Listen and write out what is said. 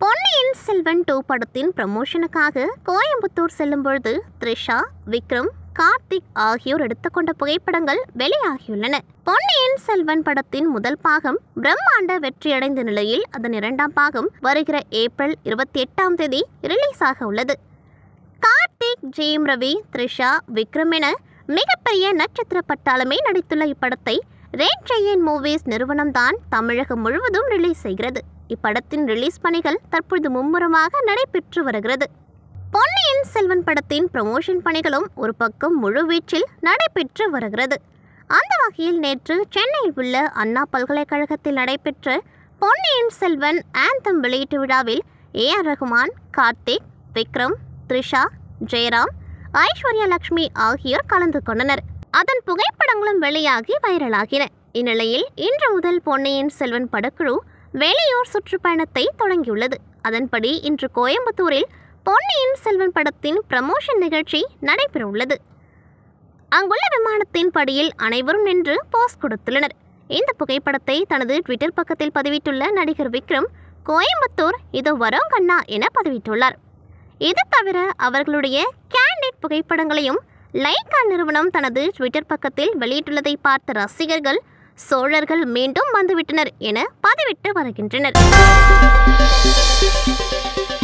பொன்னியின் Selvan two படத்தின் ப்ரமோஷனுக்காக கோயம்புத்தூர் செல்லும் பொழுது த்ரிஷா விக்ரம் கார்த்திக் ஆகியோர் எடுத்துக்கொண்ட புகைப்படங்கள் வெளியாகியுள்ளன பொன்னியின் செல்வன் படத்தின் முதல் பாகம் பிரம்மாண்ட வெற்றியடைந்த நிலையில் அதன் இரண்டாம் பாகம் வருகிற ஏப்ரல் இருபத்தி எட்டாம் தேதி ரிலீஸ் ஆக உள்ளது கார்த்திக் ஜெயம் ரவி த்ரிஷா விக்ரம் என மிகப்பெரிய நட்சத்திர பட்டாளமே நடித்துள்ள இப்படத்தை ரேட் ஜெயன் மூவிஸ் நிறுவனம்தான் தமிழகம் முழுவதும் ரிலீஸ் செய்கிறது இப்படத்தின் ரிலீஸ் பணிகள் தற்பொழுது மும்முரமாக நடைபெற்று வருகிறது பொன்னியின் செல்வன் படத்தின் ப்ரமோஷன் பணிகளும் ஒரு பக்கம் முழுவீச்சில் நடைபெற்று வருகிறது அந்த வகையில் நேற்று சென்னையில் உள்ள அண்ணா பல்கலைக்கழகத்தில் நடைபெற்ற பொன்னியின் செல்வன் ஆந்தம் வெளியீட்டு விழாவில் ஏ ஆர் ரகுமான் கார்த்திக் விக்ரம் த்ரிஷா ஜெயராம் ஐஸ்வர்யா லட்சுமி ஆகியோர் கலந்து கொண்டனர் அதன் புகைப்படங்களும் வெளியாகி வைரலாகின இந்நிலையில் இன்று முதல் பொன்னியின் செல்வன் படக்குழு வெளியூர் சுற்றுப்பயணத்தை தொடங்கியுள்ளது அதன்படி இன்று கோயம்புத்தூரில் பொன்னியின் செல்வன் படத்தின் ப்ரமோஷன் நிகழ்ச்சி நடைபெறவுள்ளது அங்குள்ள விமானத்தின் படியில் அனைவரும் நின்று போஸ் கொடுத்துள்ளனர் இந்த புகைப்படத்தை தனது ட்விட்டர் பக்கத்தில் பதிவிட்டுள்ள நடிகர் விக்ரம் கோயம்புத்தூர் இது வரோம் கண்ணா என பதிவிட்டுள்ளார் இது தவிர அவர்களுடைய கேண்டிட் புகைப்படங்களையும் லைக்கா நிறுவனம் தனது ட்விட்டர் பக்கத்தில் வெளியிட்டுள்ளதை பார்த்த ரசிகர்கள் சோழர்கள் மீண்டும் வந்துவிட்டனர் என பதிவிட்டு வருகின்றனர்